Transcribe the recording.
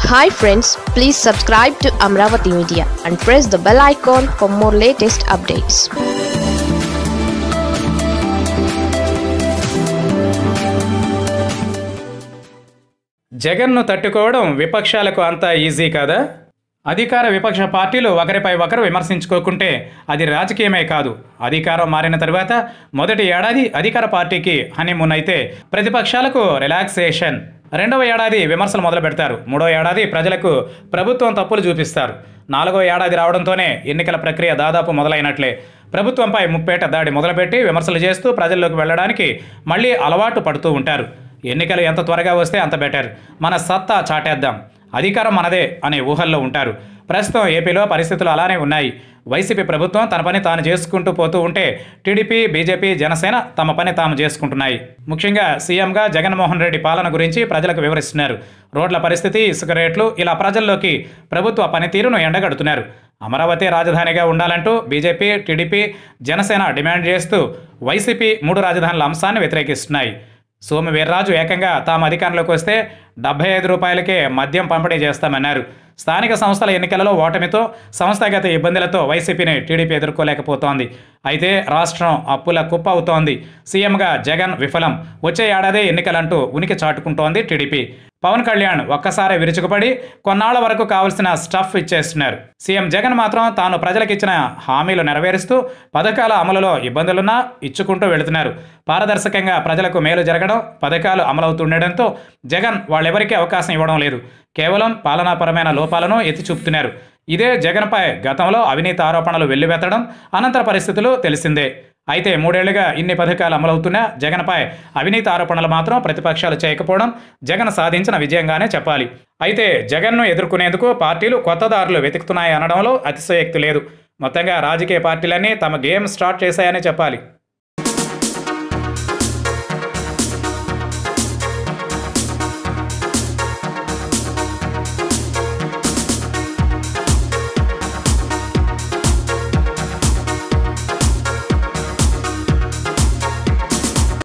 hi friends please subscribe to Amaravati media and press the bell icon for more latest updates జగన్ను తట్టుకోవడం విపక్షాలకు అంత easy కాదా అధికార విపక్ష పార్టీలు ఒకరిపై ఒకరు విమర్శించుకోకుంటే అది రాజకీయమే కాదు అధికారం మారిన తరువాత మొదటి ఏడాది అధికార పార్టీకి హనీమూన్ అయితే ప్రతిపక్షాలకు రిలాక్సేషన్ రెండవ ఏడాది విమర్శలు మొదలు పెడతారు మూడో ఏడాది ప్రజలకు ప్రభుత్వం తప్పులు చూపిస్తారు నాలుగో ఏడాది రావడంతోనే ఎన్నికల ప్రక్రియ దాదాపు మొదలైనట్లే ప్రభుత్వంపై ముప్పేట దాడి మొదలుపెట్టి విమర్శలు చేస్తూ ప్రజల్లోకి వెళ్ళడానికి మళ్ళీ అలవాటు పడుతూ ఉంటారు ఎన్నికలు ఎంత త్వరగా వస్తే అంత బెటర్ మన సత్తా చాటేద్దాం అధికారం మనదే అనే ఊహల్లో ఉంటారు ప్రస్తుతం ఏపీలో పరిస్థితులు అలానే ఉన్నాయి వైసీపీ ప్రభుత్వం తన పని తాను చేసుకుంటూ పోతూ ఉంటే టీడీపీ బీజేపీ జనసేన తమ పని తాము చేసుకుంటున్నాయి ముఖ్యంగా సీఎంగా జగన్మోహన్ రెడ్డి పాలన గురించి ప్రజలకు వివరిస్తున్నారు రోడ్ల పరిస్థితి ఇసుక రేట్లు ఇలా ప్రజల్లోకి ప్రభుత్వ పనితీరును ఎండగడుతున్నారు అమరావతి రాజధానిగా ఉండాలంటూ బీజేపీ టీడీపీ జనసేన డిమాండ్ చేస్తూ వైసీపీ మూడు రాజధానుల అంశాన్ని వ్యతిరేకిస్తున్నాయి సోము వీర్రాజు ఏకంగా తాము అధికారంలోకి వస్తే డెబ్బై ఐదు రూపాయలకే మద్యం పంపిణీ చేస్తామన్నారు స్థానిక సంస్థల ఎన్నికలలో ఓటమితో సంస్థాగత ఇబ్బందులతో వైసీపీని టీడీపీ ఎదుర్కోలేకపోతోంది అయితే రాష్ట్రం అప్పుల కుప్ప అవుతోంది సీఎంగా జగన్ విఫలం వచ్చే ఏడాది ఎన్నికలంటూ ఉనికి చాటుకుంటోంది టీడీపీ పవన్ కళ్యాణ్ ఒక్కసారి విరుచుకుపడి కొన్నాళ్ల వరకు కావలసిన స్టఫ్ ఇచ్చేస్తున్నారు సీఎం జగన్ మాత్రం తాను ప్రజలకు ఇచ్చిన హామీలు నెరవేరుస్తూ పథకాల అమలులో ఇబ్బందులున్నా ఇచ్చుకుంటూ వెళుతున్నారు పారదర్శకంగా ప్రజలకు మేలు జరగడం పథకాలు అమలవుతుండటంతో జగన్ వాళ్ళెవరికీ అవకాశం ఇవ్వడం లేదు కేవలం పాలనాపరమైన లోపాలను ఎత్తి చూపుతున్నారు ఇదే జగన్పై గతంలో అవినీతి ఆరోపణలు వెల్లువెత్తడం అనంతర పరిస్థితులు తెలిసిందే అయితే మూడేళ్లుగా ఇన్ని పథకాలు అమలవుతున్నా జగన్పై అవినీతి ఆరోపణలు మాత్రం ప్రతిపక్షాలు చేయకపోవడం జగన్ సాధించిన విజయంగానే చెప్పాలి అయితే జగన్ను ఎదుర్కొనేందుకు పార్టీలు కొత్త దారులు వెతుకుతున్నాయి అనడంలో అతిశయోక్తి లేదు మొత్తంగా రాజకీయ పార్టీలన్నీ తమ గేమ్ స్టార్ట్ చేశాయనే చెప్పాలి